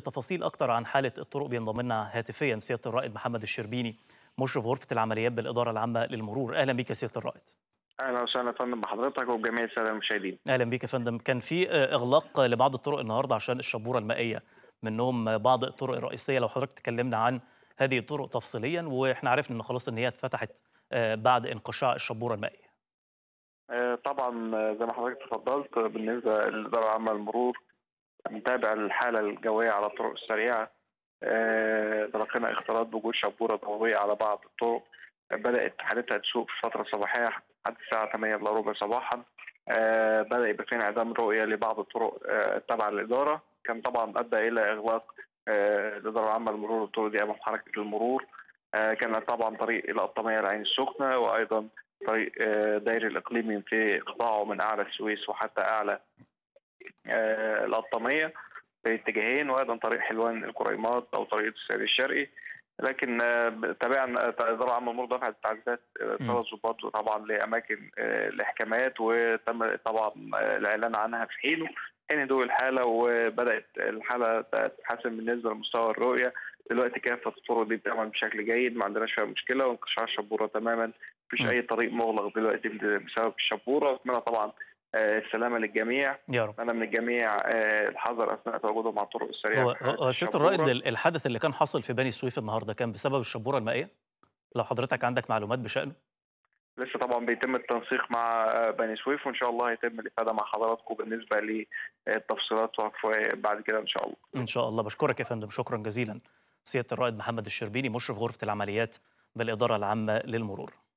للتفاصيل اكتر عن حاله الطرق بينضم لنا هاتفيا سياده الرائد محمد الشربيني مشرف غرفه العمليات بالاداره العامه للمرور اهلا بك يا سياده الرائد اهلا وسهلا يا فندم بحضرتك وبجميع الساده المشاهدين اهلا بك يا فندم كان في اغلاق لبعض الطرق النهارده عشان الشبوره المائيه منهم بعض الطرق الرئيسيه لو حضرتك تكلمنا عن هذه الطرق تفصيليا واحنا عرفنا ان خلاص ان هي اتفتحت بعد انقشاع الشبوره المائيه طبعا زي ما حضرتك تفضلت بالنسبه للاداره العامه للمرور متابع الحاله الجويه على الطرق السريعه تلقينا اختلاط بوجود شبوره ضوئيه على بعض الطرق بدات حالتها تسوق في الفتره الصباحيه لحد الساعه 8 الا ربع صباحا بدا يبقى في انعدام رؤيه لبعض الطرق تبع الاداره كان طبعا ادى الى اغلاق الاداره العامه للمرور الطرق دي امام حركه المرور كان طبعا طريق الى الطميه العين السخنه وايضا طريق داير الاقليمي في قطاعه من اعلى السويس وحتى اعلى القطاميه في اتجاهين وايضا طريق حلوان الكريمات او طريق السعيد الشرقي لكن تابعنا الاداره العامه للمرور دفعت تعزيزات ثلاث ضباط طبعا لاماكن الاحكامات وتم طبعا الاعلان عنها في حينه حين هدوء الحاله وبدات الحاله تتحسن بالنسبه لمستوى الرؤيه دلوقتي كافه الطرق دي بتعمل بشكل جيد ما عندناش فيها مشكله وانقشاع الشبوره تماما مفيش اي طريق مغلق دلوقتي بسبب الشبوره اتمنى طبعا السلامه للجميع يا رب انا من الجميع الحذر اثناء تواجدهم على الطرق السريعه هو هو سياده الرائد الحدث اللي كان حاصل في بني سويف النهارده كان بسبب الشبوره المائيه لو حضرتك عندك معلومات بشانه لسه طبعا بيتم التنسيق مع بني سويف وان شاء الله هيتم الافاده مع حضراتكم بالنسبه للتفصيلات بعد كده ان شاء الله ان شاء الله بشكرك يا فندم شكرا جزيلا سياده الرائد محمد الشربيني مشرف غرفه العمليات بالاداره العامه للمرور